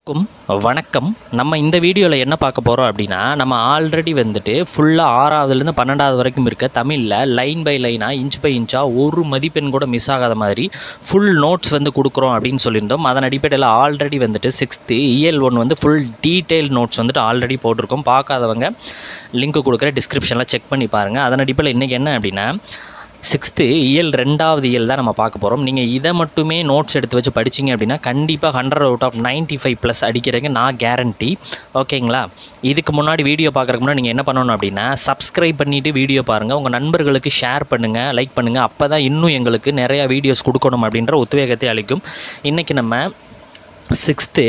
க்கும் வணக்கம் நம்ம இந்த வீடியோவில் என்ன பார்க்க போகிறோம் அப்படின்னா நம்ம ஆல்ரெடி வந்துட்டு ஃபுல்லாக ஆறாவதுலேருந்து பன்னெண்டாவது வரைக்கும் இருக்க தமிழில் லைன் பை லைனாக இன்ச் பை இன்ச்சாக ஒரு மதிப்பெண் கூட மிஸ் ஆகாத மாதிரி ஃபுல் நோட்ஸ் வந்து கொடுக்குறோம் அப்படின்னு சொல்லியிருந்தோம் அதன் அடிப்படையில் ஆல்ரெடி வந்துட்டு சிக்ஸ்த்து இஎல் ஒன் வந்து ஃபுல் டீட்டெயில் நோட்ஸ் வந்துட்டு ஆல்ரெடி போட்டிருக்கோம் பார்க்காதவங்க லிங்க் கொடுக்குற டிஸ்கிரிப்ஷனில் செக் பண்ணி பாருங்கள் அதன் அடிப்படையில் இன்றைக்கி என்ன அப்படின்னா சிக்ஸ்த்து இயல் ரெண்டாவது இயல் தான் நம்ம பார்க்க போகிறோம் நீங்கள் இதை மட்டுமே நோட்ஸ் எடுத்து வச்சு படிச்சீங்க அப்படின்னா கண்டிப்பாக hundred out of 95 five plus அடிக்கிறதுக்கு நான் கேரண்டி ஓகேங்களா இதுக்கு முன்னாடி வீடியோ பார்க்குறதுக்கு முன்னாடி நீங்கள் என்ன பண்ணணும் அப்படின்னா சப்ஸ்கிரைப் பண்ணிவிட்டு வீடியோ பாருங்கள் உங்கள் நண்பர்களுக்கு ஷேர் பண்ணுங்கள் லைக் பண்ணுங்கள் அப்போ தான் இன்னும் எங்களுக்கு நிறையா வீடியோஸ் கொடுக்கணும் அப்படின்ற உத்வேகத்தை அளிக்கும் இன்றைக்கி நம்ம சிக்ஸ்த்து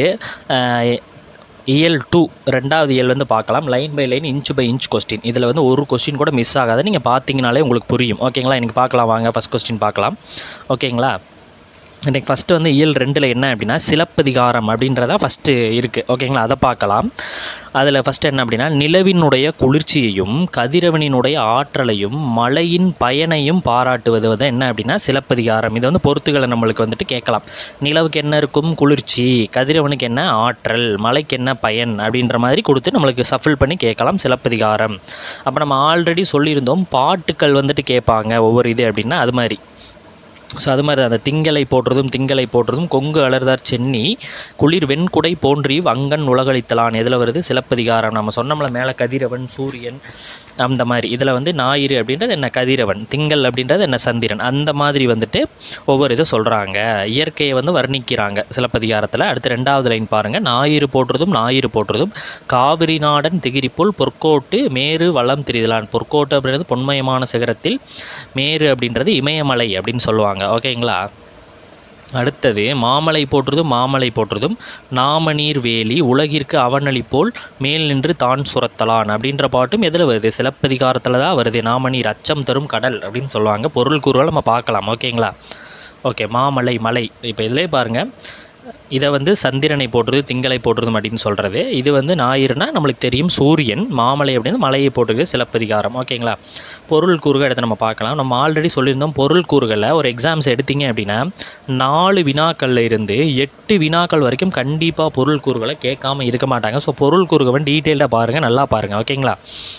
இயல் டூ ரெண்டாவது இயல் வந்து பார்க்கலாம் line by line inch by inch question இதில் வந்து ஒரு கொஸ்டின் கூட மிஸ் ஆகாது நீங்கள் பார்த்தீங்கனாலே உங்களுக்கு புரியும் ஓகேங்களா எனக்கு பார்க்கலாம் வாங்க ஃபஸ்ட் கொஸ்டின் பார்க்கலாம் ஓகேங்களா இன்றைக்கி ஃபஸ்ட்டு வந்து இயல் ரெண்டில் என்ன அப்படின்னா சிலப்பதிகாரம் அப்படின்றதான் ஃபஸ்ட்டு இருக்குது ஓகேங்களா அதை பார்க்கலாம் அதில் ஃபஸ்ட்டு என்ன அப்படின்னா நிலவினுடைய குளிர்ச்சியையும் கதிரவனினுடைய ஆற்றலையும் மழையின் பயனையும் பாராட்டுவது வந்து என்ன அப்படின்னா சிலப்பதிகாரம் இது வந்து பொறுத்துகளை நம்மளுக்கு வந்துட்டு கேட்கலாம் நிலவுக்கு என்ன இருக்கும் குளிர்ச்சி கதிரவனுக்கு என்ன ஆற்றல் மழைக்கு என்ன பயன் அப்படின்ற மாதிரி கொடுத்து நம்மளுக்கு சஃபில் பண்ணி கேட்கலாம் சிலப்பதிகாரம் அப்போ நம்ம ஆல்ரெடி சொல்லியிருந்தோம் பாட்டுக்கள் வந்துட்டு கேட்பாங்க ஒவ்வொரு இது அப்படின்னா அது மாதிரி ஸோ அது மாதிரி அந்த திங்களை போற்றுதும் திங்களை போற்றுதும் கொங்கு அலர்தார் சென்னி குளிர் வெண்குடை போன்றி வங்கன் உலகளித்தலான் எதில் வருது சிலப்பதிகாரம் நம்ம சொன்னோம்ல மேலே கதிரவன் சூரியன் அந்த மாதிரி இதில் வந்து ஞாயிறு அப்படின்றது என்ன கதிரவன் திங்கள் அப்படின்றது என்ன சந்திரன் அந்த மாதிரி வந்துட்டு ஒவ்வொரு இது சொல்கிறாங்க இயற்கையை வந்து வர்ணிக்கிறாங்க சிலப்பதிகாரத்தில் அடுத்து ரெண்டாவது லைன் பாருங்கள் ஞாயிறு போற்றுதும் ஞாயிறு போற்றுதும் காவிரி நாடன் திகிரிப்புல் பொற்கோட்டு மேரு வளம் திரிதலான் பொற்கோட்டு அப்படின்றது பொன்மயமான சிகரத்தில் மேரு அப்படின்றது இமயமலை அப்படின்னு சொல்லுவாங்க ஓகேங்களா அடுத்தது மாமலை போற்றுதும் மாமலை போற்றுதும் நாமநீர் வேலி உலகிற்கு அவனளி போல் மேல் நின்று தான் சுரத்தலான் அப்படின்ற பாட்டும் எதில் வருது சிலப்பதிகாரத்தில் தான் வருது நாமநீர் அச்சம் தரும் கடல் அப்படின்னு சொல்லுவாங்க பொருள் கூறுகள் நம்ம பார்க்கலாம் ஓகேங்களா ஓகே மாமலை மலை இப்போ இதிலே பாருங்கள் இதை வந்து சந்திரனை போடுறது திங்களை போடுறது அப்படின்னு சொல்கிறது இது வந்து ஞாயிறுனா நம்மளுக்கு தெரியும் சூரியன் மாமலை அப்படின்னு மலையை போட்டுருக்கு சிலப்பதிகாரம் ஓகேங்களா பொருள் கூறுகள் எடுத்து நம்ம பார்க்கலாம் நம்ம ஆல்ரெடி சொல்லியிருந்தோம் பொருள் கூறுகளில் ஒரு எக்ஸாம்ஸ் எடுத்தீங்க அப்படின்னா நாலு வினாக்கள்ல இருந்து எட்டு வினாக்கள் வரைக்கும் கண்டிப்பாக பொருள் கூறுகளை கேட்காம இருக்க மாட்டாங்க ஸோ பொருள் கூறுகளை டீட்டெயில்டாக பாருங்கள் நல்லா பாருங்கள் ஓகேங்களா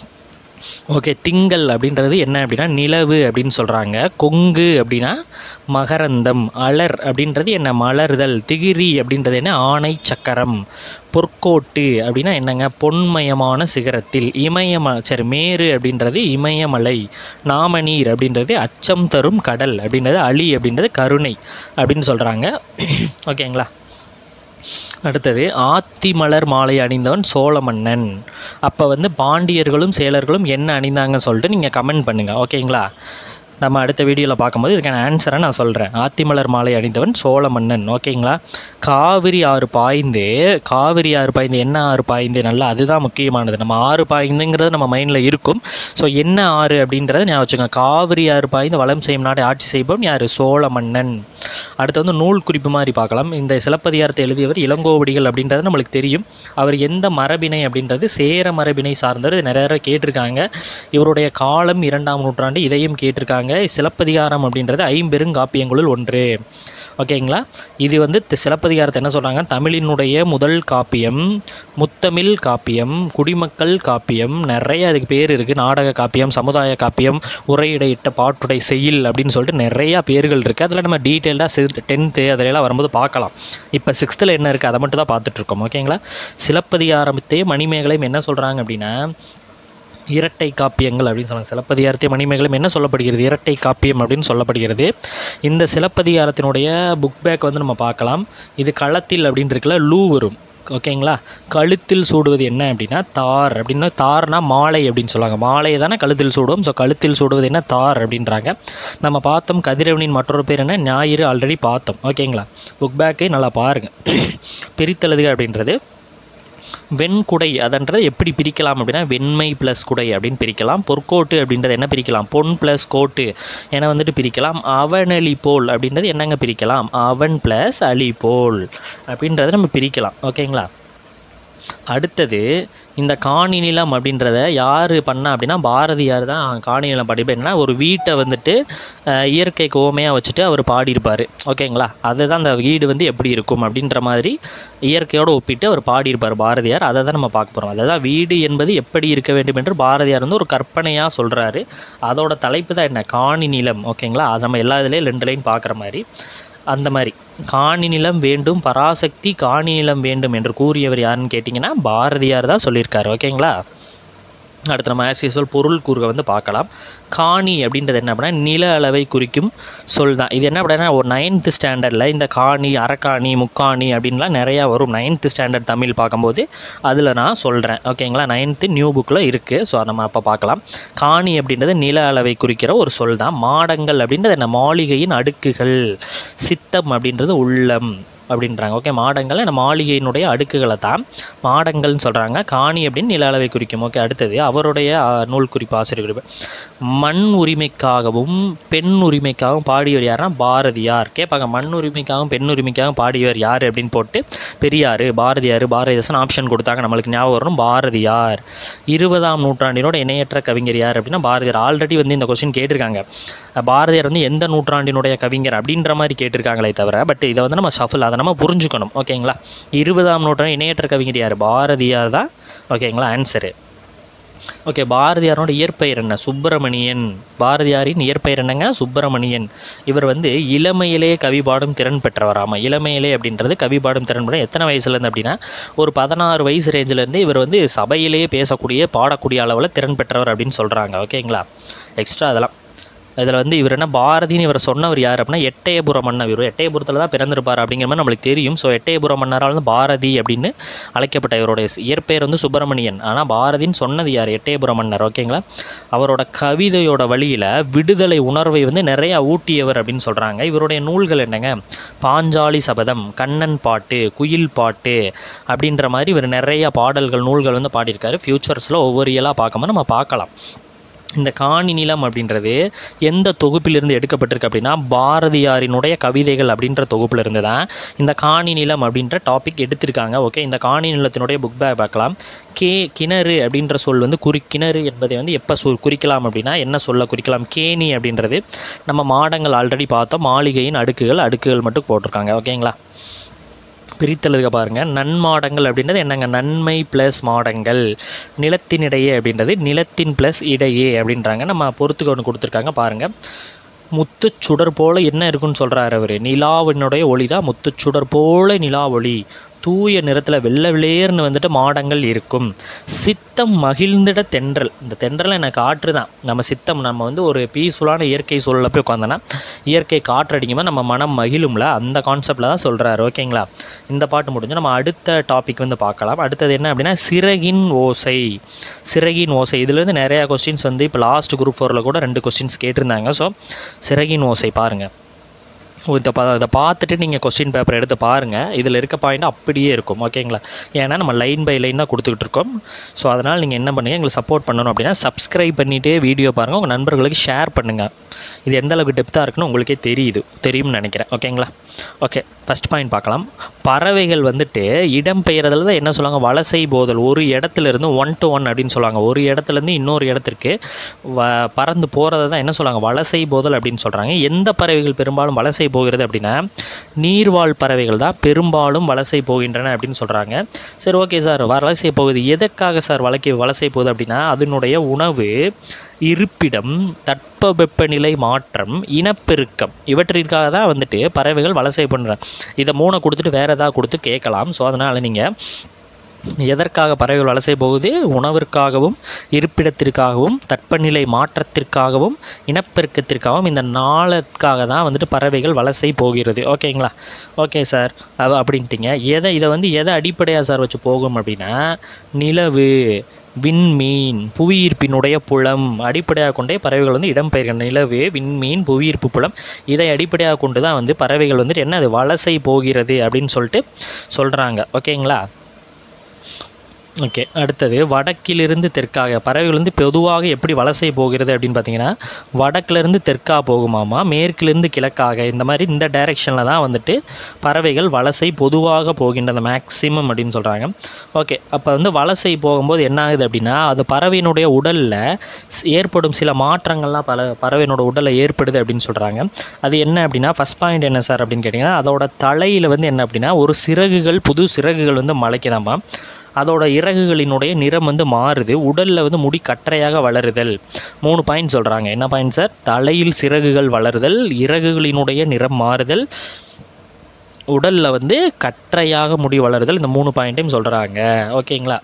ஓகே திங்கள் அப்படின்றது என்ன அப்படின்னா நிலவு அப்படின்னு சொல்கிறாங்க கொங்கு அப்படின்னா மகரந்தம் அலர் அப்படின்றது என்ன மலர்தல் திகிரி அப்படின்றது என்ன ஆணை சக்கரம் பொற்கோட்டு அப்படின்னா என்னங்க பொன்மயமான சிகரத்தில் இமயம சரி மேரு அப்படின்றது இமயமலை நாமநீர் அப்படின்றது அச்சம் தரும் கடல் அப்படின்றது அலி அப்படின்றது கருணை அப்படின்னு சொல்கிறாங்க ஓகேங்களா அடுத்தது ஆத்தி மலர் மாலை அணிந்தவன் சோழ மன்னன் அப்போ வந்து பாண்டியர்களும் சேலர்களும் என்ன அணிந்தாங்கன்னு சொல்லிட்டு நீங்கள் கமெண்ட் பண்ணுங்கள் ஓகேங்களா நம்ம அடுத்த வீடியோவில் பார்க்கும்போது இதுக்கான ஆன்சரை நான் சொல்கிறேன் ஆத்திமலர் மாலை அணிந்தவன் சோழ மன்னன் ஓகேங்களா காவிரி ஆறு பாய்ந்து காவிரி ஆறு பாய்ந்து என்ன ஆறு பாய்ந்து நல்லா அதுதான் முக்கியமானது நம்ம ஆறு பாய்ந்துங்கிறது நம்ம மைண்டில் இருக்கும் ஸோ என்ன ஆறு அப்படின்றத ஞாபகம் வச்சுக்கோங்க காவிரி ஆறு பாய்ந்து வளம் செய்யும் நாடு ஆட்சி செய்பவன் யார் சோழ மன்னன் அடுத்து வந்து நூல் குறிப்பு மாதிரி பார்க்கலாம் இந்த சிலப்பதிகாரத்தை எழுதியவர் இளங்கோவடிகள் அப்படின்றது நம்மளுக்கு தெரியும் அவர் எந்த மரபினை அப்படின்றது சேர மரபினை சார்ந்தவர் இது நிறைய தடவை கேட்டிருக்காங்க இவருடைய காலம் இரண்டாம் நூற்றாண்டு இதையும் கேட்டிருக்காங்க சிலப்பதிகாரம் அப்படின்றது ஐம்பெருங்காப்பியங்களுள் ஒன்று ஓகேங்களா இது வந்து தி- சிலப்பதிகாரத்தை என்ன சொல்கிறாங்க தமிழினுடைய முதல் காப்பியம் முத்தமிழ் காப்பியம் குடிமக்கள் காப்பியம் நிறைய அதுக்கு பேர் இருக்குது நாடக காப்பியம் சமுதாய காப்பியம் உரையிடையிட்ட பாட்டுடை செய்யுள் அப்படின்னு சொல்லிட்டு நிறையா பேர்கள் இருக்குது அதில் நம்ம டீட்டெயில்டாக டென்த்து அதிலெல்லாம் வரும்போது பார்க்கலாம் இப்போ சிக்ஸ்த்தில் என்ன இருக்குது அதை மட்டும் தான் பார்த்துட்ருக்கோம் ஓகேங்களா சிலப்பதிகாரத்தையும் மணிமேகலையும் என்ன சொல்கிறாங்க அப்படின்னா இரட்டை காப்பியங்கள் அப்படின்னு சொல்லுவாங்க சிலப்பதிகாரத்தை மணிமேகலையும் என்ன சொல்லப்படுகிறது இரட்டை காப்பியம் அப்படின்னு சொல்லப்படுகிறது இந்த சிலப்பதிகாரத்தினுடைய புக் பேக் வந்து நம்ம பார்க்கலாம் இது களத்தில் அப்படின்னு இருக்குல்ல லூ வரும் ஓகேங்களா கழுத்தில் சூடுவது என்ன அப்படின்னா தார் அப்படின்னா தார்னா மாலை அப்படின்னு சொல்லுவாங்க மாலையை தானே கழுத்தில் சூடுவோம் ஸோ கழுத்தில் சூடுவது என்ன தார் அப்படின்றாங்க நம்ம பார்த்தோம் கதிரவனின் மற்றொரு பேர் என்ன ஞாயிறு ஆல்ரெடி பார்த்தோம் ஓகேங்களா புக் பேக்கை நல்லா பாருங்கள் பிரித்தெழுதுக அப்படின்றது வெண்குடை அதன்றதை எப்படி பிரிக்கலாம் அப்படின்னா வெண்மை ப்ளஸ் குடை அப்படின்னு பிரிக்கலாம் பொற்கோட்டு அப்படின்றது என்ன பிரிக்கலாம் பொன் ப்ளஸ் கோட்டு என வந்துட்டு பிரிக்கலாம் அவனளி போல் அப்படின்றது என்னங்க பிரிக்கலாம் அவன் ப்ளஸ் அலி போல் அப்படின்றத நம்ம பிரிக்கலாம் ஓகேங்களா அடுத்தது இந்த காணி நிலம் அப்படின்றத யார் பண்ணா அப்படின்னா பாரதியார் தான் காணி நிலம் படிப்பேன்னா ஒரு வீட்டை வந்துட்டு அஹ், இயற்கைக்கு ஓமையாக வச்சுட்டு அவர் பாடியிருப்பார் ஓகேங்களா அதுதான் அந்த வீடு வந்து எப்படி இருக்கும் அப்படின்ற மாதிரி இயற்கையோடு ஒப்பிட்டு அவர் பாடியிருப்பார் பாரதியார் அதை தான் நம்ம பார்க்க போகிறோம் அதான் வீடு என்பது எப்படி இருக்க வேண்டும் என்று பாரதியார் வந்து ஒரு கற்பனையாக சொல்கிறாரு அதோட தலைப்பு தான் என்ன காணி நிலம் ஓகேங்களா அது நம்ம எல்லா இதுலேயும் ரெண்டு லைன் பார்க்குற மாதிரி அந்த மாதிரி காணி நிலம் வேண்டும் பராசக்தி காணி நிலம் வேண்டும் என்று கூறியவர் யாருன்னு கேட்டிங்கன்னா பாரதியார் தான் சொல்லியிருக்காரு ஓகேங்களா அடுத்து நம்ம ஆஸ் யூஸ்வல் பொருள் கூறுக வந்து பார்க்கலாம் காணி அப்படின்றது என்ன அப்படின்னா நில அளவை குறிக்கும் சொல் தான் இது என்ன அப்படின்னா ஒரு நைன்த்து ஸ்டாண்டர்டில் இந்த காணி அரக்காணி முக்காணி அப்படின்லாம் நிறையா வரும் நைன்த்து ஸ்டாண்டர்ட் தமிழ் பார்க்கும்போது அதில் நான் சொல்கிறேன் ஓகேங்களா நைன்த்து நியூ புக்கில் இருக்குது ஸோ நம்ம அப்போ பார்க்கலாம் காணி அப்படின்றது நில அளவை குறிக்கிற ஒரு சொல் தான் மாடங்கள் அப்படின்றது என்ன மாளிகையின் அடுக்குகள் சித்தம் அப்படின்றது உள்ளம் அப்படின்றாங்க ஓகே மாடங்கள் இந்த மாளிகையினுடைய அடுக்குகளை தான் மாடங்கள்னு சொல்கிறாங்க காணி அப்படின்னு நில அளவை குறிக்கும் ஓகே அடுத்தது அவருடைய ஆ, நூல் குறிப்பு ஆசிரியர் குறிப்பு மண் உரிமைக்காகவும் பெண் உரிமைக்காகவும் பாடியவர் யாருன்னா பாரதியார் கேட்பாங்க மண் உரிமைக்காகவும் பெண் உரிமைக்காகவும் பாடியவர் யார் அப்படின்னு போட்டு பெரியார் பாரதியார் பாரதிதாசன் ஆப்ஷன் கொடுத்தாங்க நம்மளுக்கு ஞாபகம் வரும் பாரதியார் இருபதாம் நூற்றாண்டினோட இணையற்ற கவிஞர் யார் அப்படின்னா பாரதியார் ஆல்ரெடி வந்து இந்த கொஸ்டின் கேட்டிருக்காங்க பாரதியார் வந்து எந்த நூற்றாண்டினுடைய கவிஞர் அப்படின்ற மாதிரி கேட்டிருக்காங்களே தவிர பட் இதை வந்து நம்ம ஷஃபில் அதை நம்ம புரிஞ்சுக்கணும் ஓகேங்களா இருபதாம் நூற்றாண்டு இணையற்ற கவிஞர் யார் பாரதியார் தான் ஓகேங்களா ஆன்சரு ஓகே பாரதியாரோட இயற்பெயர் என்ன சுப்பிரமணியன் பாரதியாரின் இயற்பெயர் என்னங்க சுப்பிரமணியன் இவர் வந்து இளமையிலே கவி பாடும் திறன் பெற்றவராமா இளமையிலே அப்படின்றது கவி பாடும் திறன் பெற்ற எத்தனை வயசுலேருந்து அப்படின்னா ஒரு பதினாறு வயசு ரேஞ்சிலேருந்து இவர் வந்து சபையிலேயே பேசக்கூடிய பாடக்கூடிய அளவில் திறன் பெற்றவர் அப்படின்னு சொல்கிறாங்க ஓகேங்களா எக்ஸ்ட்ரா அதெல்லாம் இதில் வந்து இவர் என்ன பாரதின்னு இவர் சொன்னவர் யார் அப்படின்னா எட்டயபுர மன்னர் இவர் எட்டயபுரத்தில் தான் பிறந்திருப்பார் அப்படிங்கிற மாதிரி நம்மளுக்கு தெரியும் ஸோ எட்டயபுர மன்னரால் வந்து பாரதி அப்படின்னு அழைக்கப்பட்ட இவருடைய இயற்பெயர் வந்து சுப்பிரமணியன் ஆனால் பாரதின்னு சொன்னது யார் எட்டயபுர மன்னர் ஓகேங்களா அவரோட கவிதையோட வழியில் விடுதலை உணர்வை வந்து நிறையா ஊட்டியவர் அப்படின்னு சொல்கிறாங்க இவருடைய நூல்கள் என்னங்க பாஞ்சாலி சபதம் கண்ணன் பாட்டு குயில் பாட்டு அப்படின்ற மாதிரி இவர் நிறைய பாடல்கள் நூல்கள் வந்து பாடியிருக்காரு ஃப்யூச்சர்ஸில் ஒவ்வொரு இயலாக பார்க்கும்போது நம்ம பார்க்கலாம் இந்த காணி நிலம் அப்படின்றது எந்த தொகுப்பிலிருந்து எடுக்கப்பட்டிருக்கு அப்படின்னா பாரதியாரினுடைய கவிதைகள் அப்படின்ற தொகுப்பிலிருந்து தான் இந்த காணி நிலம் அப்படின்ற டாபிக் எடுத்திருக்காங்க ஓகே இந்த காணி நிலத்தினுடைய புக் பேக் பார்க்கலாம் கே கிணறு அப்படின்ற சொல் வந்து குறி கிணறு என்பதை வந்து எப்போ சொல் குறிக்கலாம் அப்படின்னா என்ன சொல்ல குறிக்கலாம் கேணி அப்படின்றது நம்ம மாடங்கள் ஆல்ரெடி பார்த்தோம் மாளிகையின் அடுக்குகள் அடுக்குகள் மட்டும் போட்டிருக்காங்க ஓகேங்களா பிரித்தெழுதுக பாருங்கள் நன்மாடங்கள் அப்படின்றது என்னங்க நன்மை ப்ளஸ் மாடங்கள் நிலத்தினிடையே அப்படின்றது நிலத்தின் ப்ளஸ் இடையே அப்படின்றாங்க நம்ம பொறுத்துக்கு ஒன்று கொடுத்துருக்காங்க பாருங்கள் முத்துச் சுடர் போல என்ன இருக்குன்னு சொல்கிறாரு அவர் நிலாவினுடைய ஒளி தான் முத்துச் சுடர் போல நிலா ஒளி தூய நிறத்தில் வெள்ளை வெளியேர்னு வந்துட்டு மாடங்கள் இருக்கும் சித்தம் மகிழ்ந்திட தென்றல் இந்த தென்றல் எனக்கு காற்று தான் நம்ம சித்தம் நம்ம வந்து ஒரு பீஸ்ஃபுல்லான இயற்கை சூழலில் போய் உட்காந்தோன்னா இயற்கை காற்று அடிக்கும்போது நம்ம மனம் மகிழும்ல அந்த கான்செப்டில் தான் சொல்கிறாரு ஓகேங்களா இந்த பாட்டு முடிஞ்சு நம்ம அடுத்த டாபிக் வந்து பார்க்கலாம் அடுத்தது என்ன அப்படின்னா சிறகின் ஓசை சிறகின் ஓசை இதுலேருந்து நிறையா கொஸ்டின்ஸ் வந்து இப்போ லாஸ்ட் குரூப் ஃபோரில் கூட ரெண்டு கொஸ்டின்ஸ் கேட்டிருந்தாங்க ஸோ சிறகின் ஓசை பாருங்கள் இதை பா இதை பார்த்துட்டு நீங்கள் கொஸ்டின் பேப்பர் எடுத்து பாருங்கள் இதில் இருக்க பாயிண்ட் அப்படியே இருக்கும் ஓகேங்களா ஏன்னா நம்ம லைன் பை லைன் தான் கொடுத்துக்கிட்டு இருக்கோம் ஸோ அதனால் நீங்கள் என்ன பண்ணுங்கள் எங்களுக்கு சப்போர்ட் பண்ணணும் அப்படின்னா சப்ஸ்கிரைப் பண்ணிவிட்டு வீடியோ பாருங்கள் உங்கள் நண்பர்களுக்கு ஷேர் பண்ணுங்கள் இது எந்த அளவுக்கு டெப்த்தாக இருக்குன்னு உங்களுக்கே தெரியுது தெரியும்னு நினைக்கிறேன் ஓகேங்களா ஓகே ஃபஸ்ட் பாயிண்ட் பார்க்கலாம் பறவைகள் வந்துட்டு இடம் பெயர்றதுல தான் என்ன சொல்லுவாங்க வலசை போதல் ஒரு இடத்துல இருந்து ஒன் டு ஒன் அப்படின்னு சொல்லுவாங்க ஒரு இடத்துலேருந்து இன்னொரு இடத்திற்கு வ பறந்து போகிறத தான் என்ன சொல்லுவாங்க வலசை போதல் அப்படின்னு சொல்கிறாங்க எந்த பறவைகள் பெரும்பாலும் வலசை போகிறது அப்படின்னா நீர்வாழ் பறவைகள் தான் பெரும்பாலும் வலசை போகின்றன அப்படின்னு சொல்கிறாங்க சரி ஓகே சார் வலசை போகுது எதற்காக சார் வலக்கை வலசை போகுது அப்படின்னா அதனுடைய உணவு இருப்பிடம் தட்பவெப்பநிலை மாற்றம் இனப்பெருக்கம் இவற்றிற்காக தான் வந்துட்டு பறவைகள் வலசை பண்ணுறாங்க இதை மூணை கொடுத்துட்டு வேறு ஏதாவது கொடுத்து கேட்கலாம் ஸோ அதனால் நீங்கள் எதற்காக பறவைகள் வலசை போகுது உணவிற்காகவும் இருப்பிடத்திற்காகவும் தட்பநிலை மாற்றத்திற்காகவும் இனப்பெருக்கத்திற்காகவும் இந்த நாளுக்காக தான் வந்துட்டு பறவைகள் வலசை போகிறது ஓகேங்களா ஓகே சார் அது அப்படின்ட்டிங்க எதை இதை வந்து எதை அடிப்படையாக சார் வச்சு போகும் அப்படின்னா நிலவு விண்மீன் புவியீர்ப்பினுடைய புலம் அடிப்படையாக கொண்டே பறவைகள் வந்து இடம்பெயர்கின்றன நிலவு விண்மீன் புவியீர்ப்பு புலம் இதை அடிப்படையாக கொண்டு தான் வந்து பறவைகள் வந்துட்டு என்ன அது வலசை போகிறது அப்படின்னு சொல்லிட்டு சொல்கிறாங்க ஓகேங்களா ஓகே அடுத்தது வடக்கிலிருந்து தெற்காக பறவைகள் வந்து பொதுவாக எப்படி வலசை போகிறது அப்படின்னு பார்த்தீங்கன்னா வடக்கிலிருந்து தெற்காக போகுமாமா மேற்கிலிருந்து கிழக்காக இந்த மாதிரி இந்த டைரெக்ஷனில் தான் வந்துட்டு பறவைகள் வலசை பொதுவாக போகின்றன மேக்ஸிமம் அப்படின்னு சொல்கிறாங்க ஓகே அப்போ வந்து வலசை போகும்போது என்ன ஆகுது அப்படின்னா அது பறவையினுடைய உடலில் ஏற்படும் சில மாற்றங்கள்லாம் பல பறவையினோட உடலில் ஏற்படுது அப்படின்னு சொல்கிறாங்க அது என்ன அப்படின்னா ஃபஸ்ட் பாயிண்ட் என்ன சார் அப்படின்னு கேட்டிங்கன்னா அதோட தலையில் வந்து என்ன அப்படின்னா ஒரு சிறகுகள் புது சிறகுகள் வந்து முளைக்குதாம்மா அதோட இறகுகளினுடைய நிறம் வந்து மாறுது உடலில் வந்து முடி கற்றையாக வளருதல் மூணு பாயிண்ட் சொல்கிறாங்க என்ன பாயிண்ட் சார் தலையில் சிறகுகள் வளருதல் இறகுகளினுடைய நிறம் மாறுதல் உடலில் வந்து கற்றையாக முடி வளருதல் இந்த மூணு பாயிண்ட்டையும் சொல்கிறாங்க ஓகேங்களா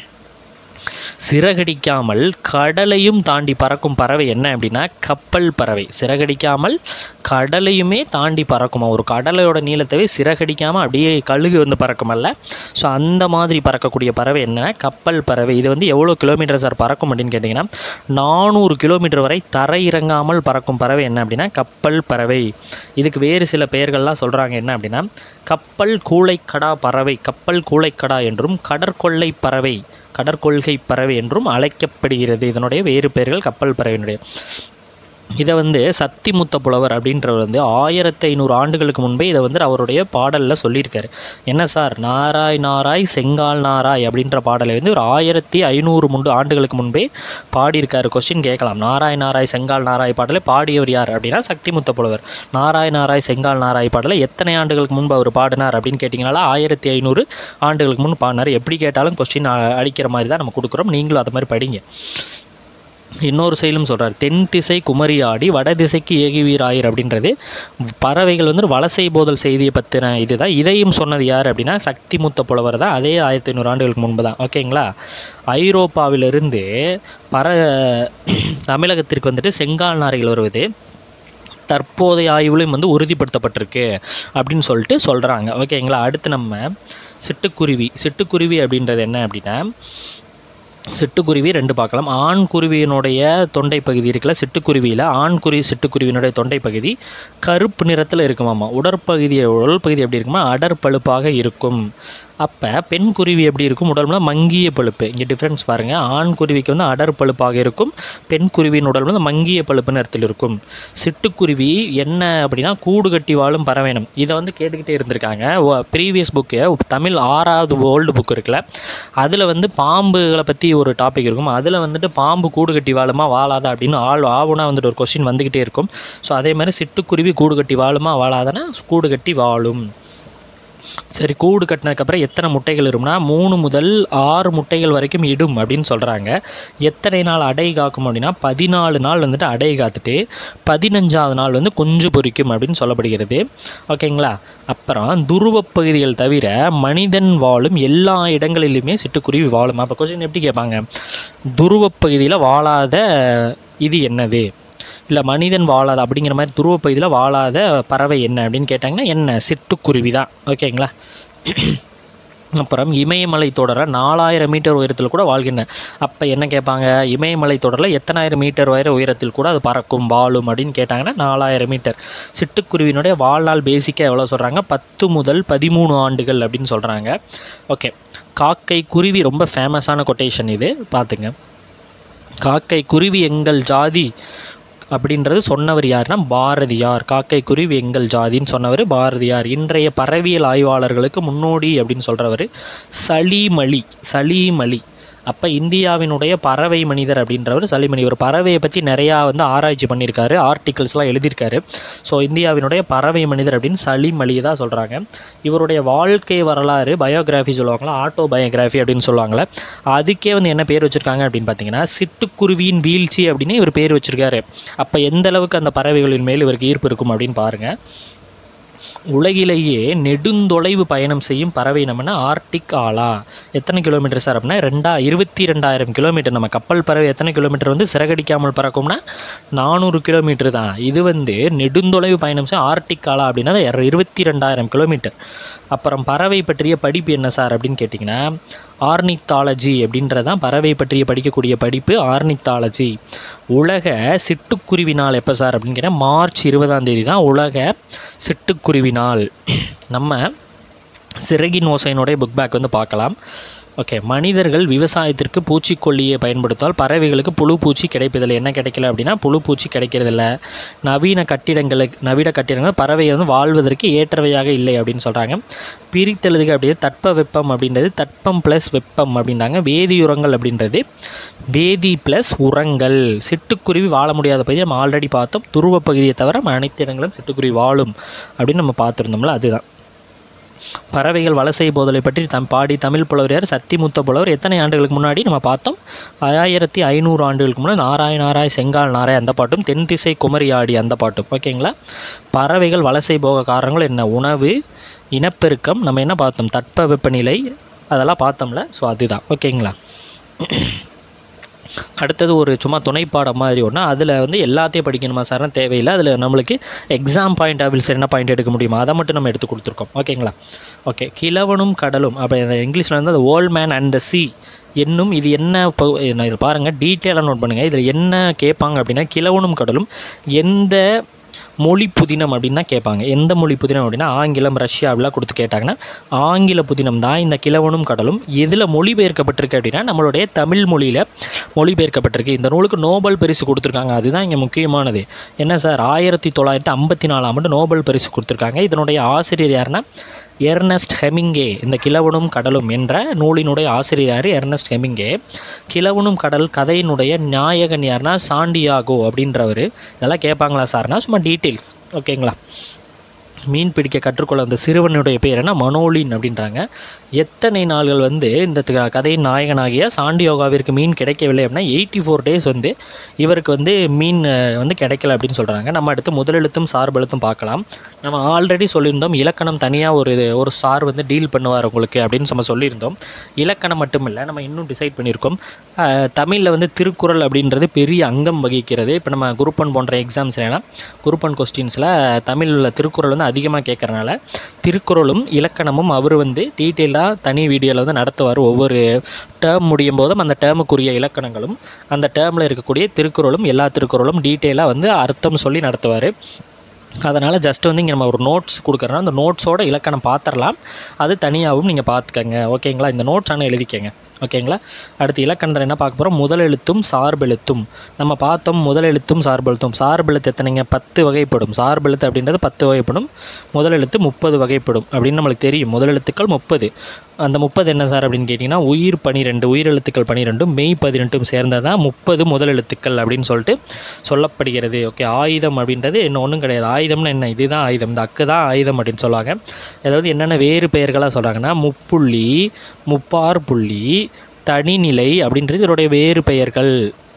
சிறகடிக்காமல் கடலையும் தாண்டி பறக்கும் பறவை என்ன அப்படின்னா கப்பல் பறவை சிறகடிக்காமல் கடலையுமே தாண்டி பறக்குமா ஒரு கடலையோட நீளத்தவே சிறகடிக்காமல் அப்படியே கழுகு வந்து பறக்குமல்ல ஸோ அந்த மாதிரி பறக்கக்கூடிய பறவை என்னன்னா கப்பல் பறவை இது வந்து எவ்வளோ கிலோமீட்டர் சார் பறக்கும் அப்படின்னு கேட்டிங்கன்னா நானூறு கிலோமீட்டர் வரை தரை இறங்காமல் பறக்கும் பறவை என்ன அப்படின்னா கப்பல் பறவை இதுக்கு வேறு சில பெயர்கள்லாம் சொல்கிறாங்க என்ன அப்படின்னா கப்பல் கூளைக்கடா பறவை கப்பல் கூளைக்கடா என்றும் கடற்கொள்ளை பறவை கடற்கொள்கை பறவை என்றும் அழைக்கப்படுகிறது இதனுடைய வேறு பெயர்கள் கப்பல் பறவையினுடைய இதை வந்து சத்திமுத்த புலவர் அப்படின்றவர் வந்து ஆயிரத்தி ஐநூறு ஆண்டுகளுக்கு முன்பே இதை வந்து அவருடைய பாடலில் சொல்லியிருக்காரு என்ன சார் நாராய் நாராய் செங்கால் நாராய் அப்படின்ற பாடலை வந்து ஒரு ஆயிரத்தி ஐநூறு முண்டு ஆண்டுகளுக்கு முன்பே பாடியிருக்காரு கொஸ்டின் கேட்கலாம் நாராய் நாராய் செங்கால் நாராய் பாடலை பாடியவர் யார் அப்படின்னா சக்திமுத்த புலவர் நாராய் நாராய் செங்கால் நாராய் பாடலை எத்தனை ஆண்டுகளுக்கு முன்பு அவர் பாடினார் அப்படின்னு கேட்டிங்கனால ஆயிரத்தி ஐநூறு ஆண்டுகளுக்கு முன்பு பாடினார் எப்படி கேட்டாலும் கொஸ்டின் அடிக்கிற மாதிரி தான் நம்ம கொடுக்குறோம் நீங்களும் அது மாதிரி படிங்க இன்னொரு செயலும் சொல்கிறார் தென் திசை குமரியாடி வட திசைக்கு ஏகுவீராயர் அப்படின்றது பறவைகள் வந்து வலசை போதல் செய்தியை பற்றின இதுதான் இதையும் சொன்னது யார் அப்படின்னா சக்திமுத்த புலவர் தான் அதே ஆயிரத்தி ஐநூறு ஆண்டுகளுக்கு முன்பு தான் ஓகேங்களா ஐரோப்பாவிலிருந்து பற தமிழகத்திற்கு வந்துட்டு செங்கால் நாரைகள் வருவது தற்போதைய ஆய்வுலையும் வந்து உறுதிப்படுத்தப்பட்டிருக்கு அப்படின்னு சொல்லிட்டு சொல்கிறாங்க ஓகேங்களா அடுத்து நம்ம சிட்டுக்குருவி சிட்டுக்குருவி அப்படின்றது என்ன அப்படின்னா சிட்டுக்குருவி ரெண்டு பார்க்கலாம் ஆண் குருவியினுடைய தொண்டை பகுதி இருக்குல்ல சிட்டுக்குருவியில் ஆண் குருவி சிட்டுக்குருவியினுடைய தொண்டை பகுதி கருப்பு நிறத்தில் இருக்குமாமா உடற்பகுதி உடல் பகுதி எப்படி இருக்குமா அடற்பழுப்பாக இருக்கும் அப்போ பெண் குருவி எப்படி இருக்கும் உடல்ல மங்கிய பழுப்பு இங்கே டிஃப்ரென்ஸ் பாருங்கள் ஆண் குருவிக்கு வந்து அடர் பழுப்பாக இருக்கும் பெண் குருவியின் உடல் வந்து மங்கிய பழுப்பு நிறத்தில் இருக்கும் சிட்டுக்குருவி என்ன அப்படின்னா கூடு கட்டி வாழும் பறவைனம் இதை வந்து கேட்டுக்கிட்டே இருந்திருக்காங்க ப்ரீவியஸ் புக்கு தமிழ் ஆறாவது ஓல்டு புக் இருக்குல்ல அதில் வந்து பாம்புகளை பற்றி ஒரு டாபிக் இருக்கும் அதில் வந்துட்டு பாம்பு கூடு கட்டி வாழுமா வாழாதா அப்படின்னு ஆள் ஆவுனா வந்துட்டு ஒரு கொஸ்டின் வந்துக்கிட்டே இருக்கும் ஸோ அதே மாதிரி சிட்டுக்குருவி கூடு கட்டி வாழுமா வாழாதானா கூடு கட்டி வாழும் சரி கூடு கட்டினதுக்கப்புறம் எத்தனை முட்டைகள் இருக்கும்னா மூணு முதல் ஆறு முட்டைகள் வரைக்கும் இடும் அப்படின்னு சொல்கிறாங்க எத்தனை நாள் அடை காக்கும் அப்படின்னா பதினாலு நாள் வந்துட்டு அடை காத்துட்டு பதினஞ்சாவது நாள் வந்து குஞ்சு பொரிக்கும் அப்படின்னு சொல்லப்படுகிறது ஓகேங்களா அப்புறம் துருவப் பகுதிகள் தவிர மனிதன் வாழும் எல்லா இடங்களிலுமே சிட்டுக்குருவி வாழும் அப்போ கொஸ்டின் எப்படி கேட்பாங்க துருவப் பகுதியில் வாழாத இது என்னது இல்லை மனிதன் வாழாத அப்படிங்கிற மாதிரி துருவப் பகுதியில் வாழாத பறவை என்ன அப்படின்னு கேட்டாங்கன்னா என்ன சிட்டுக்குருவி தான் ஓகேங்களா அப்புறம் இமயமலை தொடரில் நாலாயிரம் மீட்டர் உயரத்தில் கூட வாழ்கின்றன அப்போ என்ன கேட்பாங்க இமயமலை தொடரில் எத்தனாயிரம் மீட்டர் வரை உயரத்தில் கூட அது பறக்கும் வாழும் அப்படின்னு கேட்டாங்கன்னா நாலாயிரம் மீட்டர் சிட்டுக்குருவியினுடைய வாழ்நாள் பேசிக்காக எவ்வளோ சொல்கிறாங்க பத்து முதல் பதிமூணு ஆண்டுகள் அப்படின்னு சொல்கிறாங்க ஓகே காக்கை குருவி ரொம்ப ஃபேமஸான கொட்டேஷன் இது பார்த்துங்க காக்கை குருவி எங்கள் ஜாதி அப்படின்றது சொன்னவர் யாருன்னா பாரதியார் காக்கை குருவி எங்கள் ஜாதின்னு சொன்னவர் பாரதியார் இன்றைய பறவியல் ஆய்வாளர்களுக்கு முன்னோடி அப்படின்னு சொல்கிறவர் சலீமலி சலீமலி அப்போ இந்தியாவினுடைய பறவை மனிதர் அப்படின்றவர் சலிமணி ஒரு பறவையை பற்றி நிறையா வந்து ஆராய்ச்சி பண்ணியிருக்காரு ஆர்டிகல்ஸ்லாம் எழுதியிருக்காரு ஸோ இந்தியாவினுடைய பறவை மனிதர் அப்படின்னு சலீம் அலி தான் சொல்கிறாங்க இவருடைய வாழ்க்கை வரலாறு பயோகிராஃபி சொல்லுவாங்களா ஆட்டோ பயோகிராஃபி அப்படின்னு சொல்லுவாங்களே அதுக்கே வந்து என்ன பேர் வச்சுருக்காங்க அப்படின்னு பார்த்தீங்கன்னா சிட்டுக்குருவியின் வீழ்ச்சி அப்படின்னு இவர் பேர் வச்சுருக்காரு அப்போ எந்த அளவுக்கு அந்த பறவைகளின் மேல் இவருக்கு ஈர்ப்பு இருக்கும் அப்படின்னு பாருங்கள் உலகிலேயே நெடுந்தொலைவு பயணம் செய்யும் பறவை நம்மனா ஆர்டிக் ஆலா எத்தனை கிலோமீட்டர் சார் அப்படின்னா ரெண்டா இருபத்தி ரெண்டாயிரம் கிலோமீட்டர் நம்ம கப்பல் பறவை எத்தனை கிலோமீட்டர் வந்து சிறகடிக்காமல் பறக்கும்னா நானூறு கிலோமீட்டர் தான் இது வந்து நெடுந்தொலைவு பயணம் செய்யும் ஆர்டிக் ஆலா அப்படின்னா அது இருபத்தி ரெண்டாயிரம் கிலோமீட்டர் அப்புறம் பறவை பற்றிய படிப்பு என்ன சார் அப்படின்னு கேட்டிங்கன்னா ஆர்னித்தாலஜி அப்படின்றதான் பறவை பற்றிய படிக்கக்கூடிய படிப்பு ஆர்னித்தாலஜி உலக சிட்டுக்குருவி நாள் எப்போ சார் அப்படின்னு கேட்டால் மார்ச் இருபதாம் தேதி தான் உலக சிட்டுக்குருவி நாள் நம்ம சிறகின் ஓசையினுடைய புக் பேக் வந்து பார்க்கலாம் ஓகே மனிதர்கள் விவசாயத்திற்கு பூச்சிக்கொல்லியை பயன்படுத்தால் பறவைகளுக்கு புழு பூச்சி கிடைப்பதில்லை என்ன கிடைக்கல அப்படின்னா புழு பூச்சி கிடைக்கிறதில்ல நவீன கட்டிடங்களுக்கு நவீன கட்டிடங்கள் பறவை வந்து வாழ்வதற்கு ஏற்றவையாக இல்லை அப்படின்னு சொல்கிறாங்க பிரித்தெழுதுக அப்படின்றது தட்ப வெப்பம் அப்படின்றது தட்பம் ப்ளஸ் வெப்பம் அப்படின்றாங்க வேதியுரங்கள் அப்படின்றது வேதி ப்ளஸ் உரங்கள் சிட்டுக்குருவி வாழ முடியாத பகுதி நம்ம ஆல்ரெடி பார்த்தோம் துருவ பகுதியை தவிர அனைத்து இடங்களும் சிட்டுக்குருவி வாழும் அப்படின்னு நம்ம பார்த்துருந்தோம்ல அதுதான் பறவைகள் வலசை போதலை பற்றி தம் பாடி தமிழ் புலவரையார் சத்திமுத்த புலவர் எத்தனை ஆண்டுகளுக்கு முன்னாடி நம்ம பார்த்தோம் ஆயிரத்தி ஐநூறு ஆண்டுகளுக்கு முன்னாடி நாராய நாராய் செங்கால் நாராய் அந்த பாட்டும் தென் திசை குமரி ஆடி அந்த பாட்டும் ஓகேங்களா பறவைகள் வலசை போக காரணங்கள் என்ன உணவு இனப்பெருக்கம் நம்ம என்ன பார்த்தோம் தட்ப வெப்பநிலை அதெல்லாம் பார்த்தோம்ல ஸோ அதுதான் ஓகேங்களா அடுத்தது ஒரு சும்மா துணைப்பாடம் மாதிரி ஒன்று அதில் வந்து எல்லாத்தையும் படிக்கணுமா சார்னா தேவையில்லை அதில் நம்மளுக்கு எக்ஸாம் பாயிண்ட் ஆஃப் வியூஸ் என்ன பாயிண்ட் எடுக்க முடியுமா அதை மட்டும் நம்ம எடுத்து கொடுத்துருக்கோம் ஓகேங்களா ஓகே கிழவனும் கடலும் அப்போ இங்கிலீஷில் வந்து அது old man and the sea என்னும் இது என்ன இப்போ நான் இதில் பாருங்கள் டீட்டெயிலாக நோட் பண்ணுங்கள் இதில் என்ன கேட்பாங்க அப்படின்னா கிழவனும் கடலும் எந்த மொழி புதினம் அப்படின்னு தான் கேட்பாங்க எந்த மொழி புதினம் அப்படின்னா ஆங்கிலம் ரஷ்யா அப்படிலாம் கொடுத்து கேட்டாங்கன்னா ஆங்கில புதினம் தான் இந்த கிழவனும் கடலும் எதில் மொழிபெயர்க்கப்பட்டிருக்கு அப்படின்னா நம்மளுடைய தமிழ் மொழியில் மொழிபெயர்க்கப்பட்டிருக்கு இந்த நூலுக்கு நோபல் பரிசு கொடுத்துருக்காங்க அதுதான் இங்கே முக்கியமானது என்ன சார் ஆயிரத்தி தொள்ளாயிரத்தி ஐம்பத்தி நாலாம் ஆண்டு நோபல் பரிசு கொடுத்துருக்காங்க இதனுடைய ஆசிரியர் யாருன்னா எர்னஸ்ட் ஹெமிங்கே இந்த கிழவனும் கடலும் என்ற நூலினுடைய ஆசிரியர் யார் எர்னஸ்ட் ஹெமிங்கே கிழவனும் கடல் கதையினுடைய நாயகன் யாருன்னா சாண்டியாகோ அப்படின்றவர் இதெல்லாம் கேட்பாங்களா சார்னா சும்மா டீட்டெயில்ஸ் ஓகேங்களா மீன் பிடிக்க கற்றுக்கொள்ள அந்த சிறுவனுடைய பேர் என்ன மனோலின் அப்படின்றாங்க எத்தனை நாள்கள் வந்து இந்த த- கதையின் நாயகனாகிய சாண்டியோகாவிற்கு மீன் கிடைக்கவில்லை அப்படின்னா எயிட்டி ஃபோர் டேஸ் வந்து இவருக்கு வந்து மீன் அஹ், வந்து கிடைக்கல அப்படின்னு சொல்கிறாங்க நம்ம அடுத்து முதலெழுத்தும் சார்பெழுத்தும் பார்க்கலாம் நம்ம ஆல்ரெடி சொல்லியிருந்தோம் இலக்கணம் தனியாக ஒரு இது- ஒரு சார் வந்து டீல் பண்ணுவார் உங்களுக்கு அப்படின்னு நம்ம சொல்லியிருந்தோம் இலக்கணம் மட்டும் இல்லை நம்ம இன்னும் டிசைட் பண்ணியிருக்கோம் தமிழில் வந்து திருக்குறள் அப்படின்றது பெரிய அங்கம் வகிக்கிறது இப்போ நம்ம குரூப் ஒன் போன்ற எக்ஸாம்ஸ் எல்லாம் குரூப் ஒன் கொஸ்டின்ஸில் தமிழில் திருக்குறள் வந்து அதிகமாக கேட்குறனால திருக்குறளும் இலக்கணமும் அவர் வந்து டீட்டெயிலாக தனி வீடியோவில் வந்து நடத்துவார் ஒவ்வொரு டேர்ம் முடியும் போதும் அந்த டேர்முக்குரிய இலக்கணங்களும் அந்த டேர்மில் இருக்கக்கூடிய திருக்குறளும் எல்லா திருக்குறளும் டீட்டெயிலாக வந்து அர்த்தம் சொல்லி நடத்துவார் அதனால் ஜஸ்ட் வந்து இங்கே நம்ம ஒரு நோட்ஸ் கொடுக்குறோன்னா அந்த நோட்ஸோட இலக்கணம் பார்த்துடலாம் அது தனியாகவும் நீங்கள் பார்த்துக்கங்க ஓகேங்களா இந்த நோட்ஸ் ஆனால் எழுதிக்கங்க ஓகேங்களா அடுத்து இலக்கணத்தில் என்ன பார்க்க போகிறோம் முதல் எழுத்தும் சார்பெழுத்தும் நம்ம பார்த்தோம் முதல் எழுத்தும் சார்பெழுத்தும் சார்பெழுத்து எத்தனைங்க பத்து வகைப்படும் சார்பெழுத்து அப்படின்றது பத்து வகைப்படும் முதல் எழுத்து முப்பது வகைப்படும் அப்படின்னு நம்மளுக்கு தெரியும் முதல் எழுத்துக்கள் முப்பது அந்த முப்பது என்ன சார் அப்படின்னு கேட்டிங்கன்னா உயிர் பனிரெண்டு உயிரெழுத்துக்கள் பனிரெண்டும் மெய் பதினெட்டும் சேர்ந்ததான் முப்பது முதல் எழுத்துக்கள் அப்படின்னு சொல்லிட்டு சொல்லப்படுகிறது ஓகே ஆயுதம் அப்படின்றது இன்னும் ஒன்றும் கிடையாது ஆயுதம்னு என்ன இதுதான் ஆயுதம் இந்த அக்கு தான் ஆயுதம் அப்படின்னு சொல்லுவாங்க அதாவது என்னென்ன வேறு பெயர்களாக சொல்கிறாங்கன்னா முப்புள்ளி முப்பார் புள்ளி தனிநிலை அப்படின்றது இதனுடைய வேறு பெயர்கள்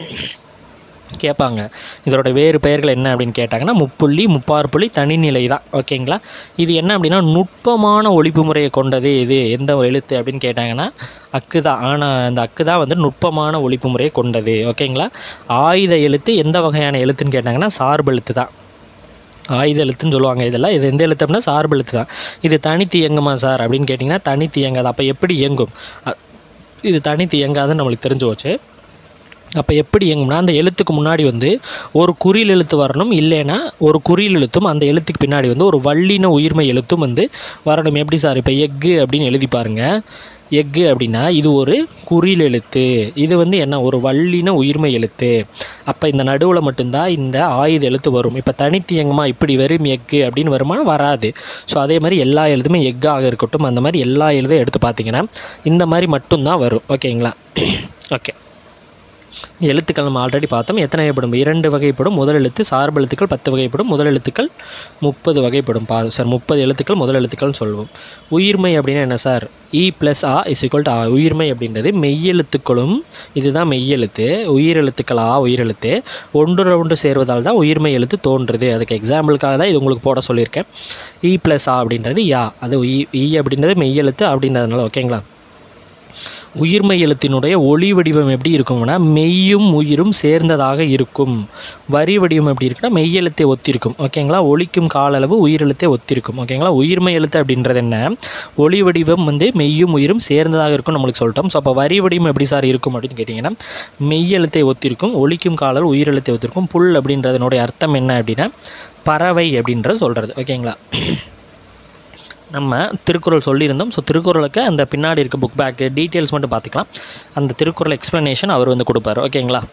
கேட்பாங்க இதோட வேறு பெயர்கள் என்ன அப்படின்னு கேட்டாங்கன்னா முப்புள்ளி முப்பார் புள்ளி தனிநிலை தான் ஓகேங்களா இது என்ன அப்படின்னா நுட்பமான ஒழிப்பு முறையை கொண்டது இது எந்த எழுத்து அப்படின்னு கேட்டாங்கன்னா அக்கு தான் ஆனால் அந்த அக்கு தான் வந்து நுட்பமான ஒழிப்பு முறையை கொண்டது ஓகேங்களா ஆயுத எழுத்து எந்த வகையான எழுத்துன்னு கேட்டாங்கன்னா சார்பெழுத்து தான் ஆயுத எழுத்துன்னு சொல்லுவாங்க இதெல்லாம் இது எந்த எழுத்து அப்படின்னா சார்பு எழுத்து தான் இது தனித்து இயங்குமா சார் அப்படின்னு கேட்டிங்கன்னா தனித்து இயங்காது அப்போ எப்படி இயங்கும் அ- இது தனித்து இயங்காதுன்னு நம்மளுக்கு தெரிஞ்சு போச்சு அப்போ எப்படி இயங்கும்னா அந்த எழுத்துக்கு முன்னாடி வந்து ஒரு குறில் எழுத்து வரணும் இல்லைன்னா ஒரு குறில் எழுத்தும் அந்த எழுத்துக்கு பின்னாடி வந்து ஒரு வல்லின உயிர்மை எழுத்தும் வந்து வரணும் எப்படி சார் இப்போ எக்கு அப்படின்னு எழுதி பாருங்க எக்கு அப்படின்னா இது ஒரு குறில் எழுத்து இது வந்து என்ன ஒரு வல்லின உயிர்மை எழுத்து அப்போ இந்த நடுவில் மட்டும்தான் இந்த ஆயுத எழுத்து வரும் இப்போ தனித்து இயங்குமா இப்படி வெறும் எக்கு அப்படின்னு வருமா வராது ஸோ அதே மாதிரி எல்லா எழுத்துமே எக்காக இருக்கட்டும் அந்த மாதிரி எல்லா எழுதையும் எடுத்து பார்த்தீங்கன்னா இந்த மாதிரி மட்டும்தான் வரும் ஓகேங்களா ஓகே எழுத்துக்கள் நம்ம ஆல்ரெடி பார்த்தோம் எத்தனை வகைப்படும் இரண்டு வகைப்படும் முதல் எழுத்து சார்பு எழுத்துக்கள் பத்து வகைப்படும் முதல் எழுத்துக்கள் முப்பது வகைப்படும் பா சார் முப்பது எழுத்துக்கள் முதல் எழுத்துக்கள்னு சொல்லுவோம் உயிர்மை அப்படின்னா என்ன சார் இ ப்ளஸ் ஆ இஸ் equal to ஆ உயிர்மை அப்படின்றது மெய்யெழுத்துக்களும் இதுதான் மெய்யெழுத்து உயிரெழுத்துக்கள் ஆ உயிரெழுத்து ஒன்று ஒன்று சேர்வதால் தான் உயிர்மை எழுத்து தோன்றுது அதுக்கு எக்ஸாம்பிளுக்காக தான் இது உங்களுக்கு போட சொல்லியிருக்கேன் இ ப்ளஸ் ஆ அப்படின்றது யா அது இ இ அப்படின்றது மெய்யெழுத்து அப்படின்றதுனால ஓகேங்களா உயிர்மை எழுத்தினுடைய ஒளி வடிவம் எப்படி இருக்கும்னா மெய்யும் உயிரும் சேர்ந்ததாக இருக்கும் வரி வடிவம் எப்படி இருக்குன்னா மெய்யெழுத்தை ஒத்திருக்கும் ஓகேங்களா ஒலிக்கும் கால அளவு உயிரெழுத்தை ஒத்திருக்கும் ஓகேங்களா உயிர்மை எழுத்து அப்படின்றது என்ன ஒளி வடிவம் வந்து மெய்யும் உயிரும் சேர்ந்ததாக இருக்கும் நம்மளுக்கு சொல்லிட்டோம் ஸோ அப்போ வரி வடிவம் எப்படி சார் இருக்கும் அப்படின்னு கேட்டிங்கன்னா மெய்யெழுத்தை ஒத்திருக்கும் ஒலிக்கும் கால அளவு உயிரெழுத்தை ஒத்திருக்கும் புல் அப்படின்றதனுடைய அர்த்தம் என்ன அப்படின்னா பறவை அப்படின்றது சொல்கிறது ஓகேங்களா நம்ம திருக்குறள் சொல்லியிருந்தோம் ஸோ திருக்குறளுக்கு அந்த பின்னாடி இருக்க புக் பேக்கு டீட்டெயில்ஸ் மட்டும் பார்த்துக்கலாம் அந்த திருக்குறள் எக்ஸ்ப்ளனேஷன் அவர் வந்து கொடுப்பார் ஓகேங்களா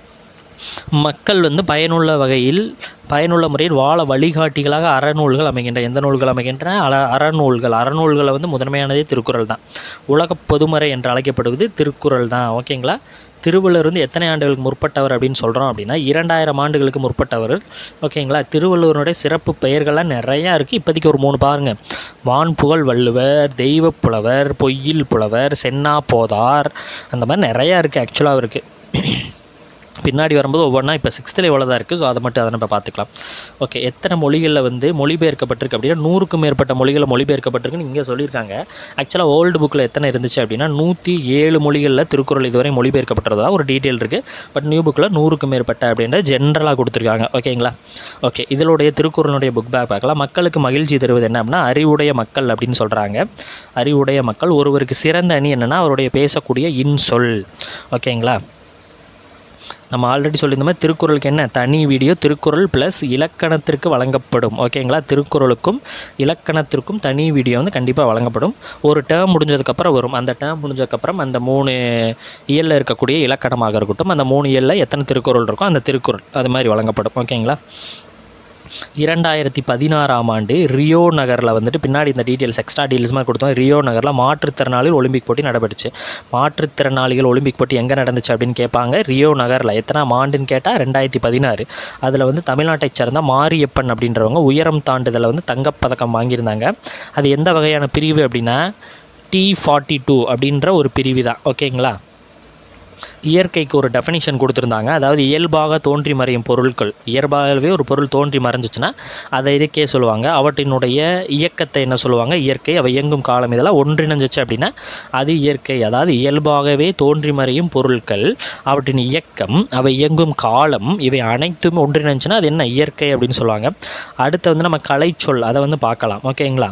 மக்கள் வந்து பயனுள்ள வகையில் பயனுள்ள முறையில் வாழ வழிகாட்டிகளாக அறநூல்கள் அமைகின்ற எந்த நூல்கள் அமைகின்றன அற அறநூல்கள் அறநூல்களை வந்து முதன்மையானதே திருக்குறள் தான் உலக பொதுமறை என்று அழைக்கப்படுவது திருக்குறள் தான் ஓகேங்களா திருவள்ளுவர் வந்து எத்தனை ஆண்டுகளுக்கு முற்பட்டவர் அப்படின்னு சொல்கிறோம் அப்படின்னா இரண்டாயிரம் ஆண்டுகளுக்கு முற்பட்டவர் ஓகேங்களா திருவள்ளுவருடைய சிறப்பு பெயர்கள்லாம் நிறையா இருக்குது இப்போதைக்கு ஒரு மூணு பாருங்கள் வான் புகழ் வள்ளுவர் தெய்வப் புலவர் பொய்யில் புலவர் சென்னா போதார் அந்த மாதிரி நிறையா இருக்குது ஆக்சுவலாக அவருக்கு பின்னாடி வரும்போது ஒவ்வொன்றா இப்போ சிக்ஸ்த்தில் எவ்வளோ தான் இருக்குது ஸோ அதை மட்டும் அதை நம்ம பார்த்துக்கலாம் ஓகே எத்தனை மொழிகளில் வந்து மொழிபெயர்க்கப்பட்டிருக்கு அப்படின்னா நூறுக்கும் மேற்பட்ட மொழிகளில் மொழிபெயர்க்கப்பட்டிருக்குன்னு இங்கே சொல்லியிருக்காங்க ஆக்சுவலாக ஓல்டு புக்கில் எத்தனை இருந்துச்சு அப்படின்னா நூற்றி ஏழு மொழிகளில் திருக்குறள் இதுவரை மொழிபெயர்க்கப்பட்டதா ஒரு டீட்டெயில் இருக்குது பட் நியூ புக்கில் நூறுக்கும் மேற்பட்ட அப்படின்ற ஜென்ரலாக கொடுத்துருக்காங்க ஓகேங்களா ஓகே இதனுடைய திருக்குறளுடைய புக் பேக் பார்க்கலாம் மக்களுக்கு மகிழ்ச்சி தருவது என்ன அப்படின்னா அறிவுடைய மக்கள் அப்படின்னு சொல்கிறாங்க அறிவுடைய மக்கள் ஒருவருக்கு சிறந்த அணி என்னென்னா அவருடைய பேசக்கூடிய இன்சொல் ஓகேங்களா நம்ம ஆல்ரெடி சொல்லியிருந்த மாதிரி திருக்குறளுக்கு என்ன தனி வீடியோ திருக்குறள் ப்ளஸ் இலக்கணத்திற்கு வழங்கப்படும் ஓகேங்களா திருக்குறளுக்கும் இலக்கணத்திற்கும் தனி வீடியோ வந்து கண்டிப்பாக வழங்கப்படும் ஒரு டேர்ம் முடிஞ்சதுக்கப்புறம் வரும் அந்த டேர்ம் முடிஞ்சதுக்கப்புறம் அந்த மூணு இயலில் இருக்கக்கூடிய இலக்கணமாக இருக்கட்டும் அந்த மூணு இயலில் எத்தனை திருக்குறள் இருக்கோ அந்த திருக்குறள் அது மாதிரி வழங்கப்படும் ஓகேங்களா இரண்டாயிரத்தி பதினாறாம் ஆண்டு ரியோ நகரில் வந்துட்டு பின்னாடி இந்த டீட்டெயில்ஸ் எக்ஸ்ட்ரா டீட்டெயில்ஸ் மாதிரி கொடுத்தோம் ரியோ நகரில் மாற்றுத்திறனாளிகள் ஒலிம்பிக் போட்டி நடைபெற்றுச்சு மாற்றுத்திறனாளிகள் ஒலிம்பிக் போட்டி எங்கே நடந்துச்சு அப்படின்னு கேட்பாங்க ரியோ நகரில் எத்தனாம் ஆண்டுன்னு கேட்டால் ரெண்டாயிரத்தி பதினாறு அதில் வந்து தமிழ்நாட்டைச் சேர்ந்த மாரியப்பன் அப்படின்றவங்க உயரம் தாண்டுதலில் வந்து தங்கப்பதக்கம் வாங்கியிருந்தாங்க அது எந்த வகையான பிரிவு அப்படின்னா டி ஃபார்ட்டி டூ அப்படின்ற ஒரு பிரிவு தான் ஓகேங்களா இயற்கைக்கு ஒரு டெஃபினிஷன் கொடுத்துருந்தாங்க அதாவது இயல்பாக தோன்றி மறையும் பொருட்கள் இயல்பாகவே ஒரு பொருள் தோன்றி மறைஞ்சிச்சுன்னா அதை இதுக்கே சொல்லுவாங்க அவற்றினுடைய இயக்கத்தை என்ன சொல்லுவாங்க இயற்கை அவை இயங்கும் காலம் இதெல்லாம் ஒன்றிணைஞ்சிச்சு அப்படின்னா அது இயற்கை அதாவது இயல்பாகவே தோன்றி மறையும் பொருட்கள் அவற்றின் இயக்கம் அவை இயங்கும் காலம் இவை அனைத்தும் ஒன்றிணைஞ்சுன்னா அது என்ன இயற்கை அப்படின்னு சொல்லுவாங்க அடுத்து வந்து நம்ம கலைச்சொல் அதை வந்து பார்க்கலாம் ஓகேங்களா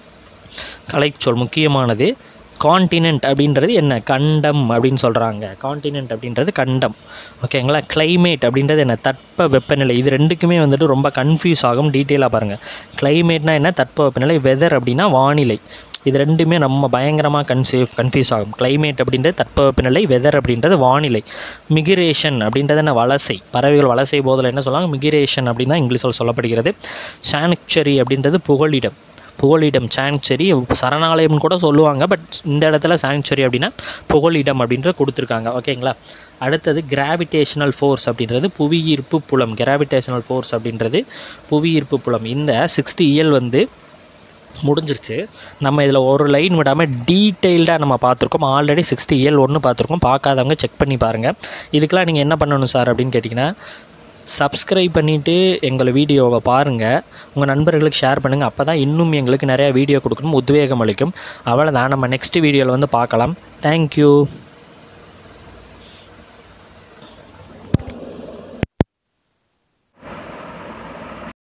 கலைச்சொல் முக்கியமானது காண்டினென்ட் அப்படின்றது என்ன கண்டம் அப்படின்னு சொல்கிறாங்க காண்டினென்ட் அப்படின்றது கண்டம் ஓகேங்களா climate அப்படின்றது என்ன தட்ப வெப்பநிலை இது ரெண்டுக்குமே வந்துட்டு ரொம்ப கன்ஃபியூஸ் ஆகும் டீட்டெயிலாக பாருங்கள் கிளைமேட்னா என்ன தட்ப வெப்பநிலை வெதர் அப்படின்னா வானிலை இது ரெண்டுமே நம்ம பயங்கரமாக கன்ஃபியூ கன்ஃபியூஸ் ஆகும் climate அப்படின்றது தட்பவெப்பநிலை வெதர் அப்படின்றது வானிலை மிகிரேஷன் அப்படின்றது என்ன வலசை பறவைகள் வலசை போதில் என்ன சொல்லுவாங்க மிகிரேஷன் அப்படின்னு தான் இங்கிலீஷில் சொல்லப்படுகிறது சானிக்சரி அப்படின்றது புகலிடம் புகலிடம் சாங்சுரி சரணாலயம்னு கூட சொல்லுவாங்க பட் இந்த இடத்துல சாங்சுரி அப்படின்னா புகலிடம் அப்படின்றது கொடுத்துருக்காங்க ஓகேங்களா அடுத்தது கிராவிடேஷனல் ஃபோர்ஸ் அப்படின்றது புவியீர்ப்பு புலம் கிராவிடேஷனல் ஃபோர்ஸ் அப்படின்றது புவியீர்ப்பு புலம் இந்த சிக்ஸ்த் இயல் வந்து முடிஞ்சிருச்சு நம்ம இதில் ஒரு லைன் விடாமல் டீட்டெயில்டாக நம்ம பார்த்துருக்கோம் ஆல்ரெடி சிக்ஸ்த்து இயல் ஒன்று பார்த்துருக்கோம் பார்க்காதவங்க செக் பண்ணி பாருங்கள் இதுக்கெலாம் நீங்கள் என்ன பண்ணணும் சார் அப்படின்னு கேட்டிங்கன்னா சப்ஸ்கிரைப் பண்ணிவிட்டு எங்களை வீடியோவை பாருங்கள் உங்கள் நண்பர்களுக்கு ஷேர் பண்ணுங்கள் அப்போ தான் இன்னும் எங்களுக்கு நிறையா வீடியோ கொடுக்கணும் உத்வேகம் அளிக்கும் அவ்வளோதான் நம்ம நெக்ஸ்ட் வீடியோவில் வந்து பார்க்கலாம் தேங்க்யூ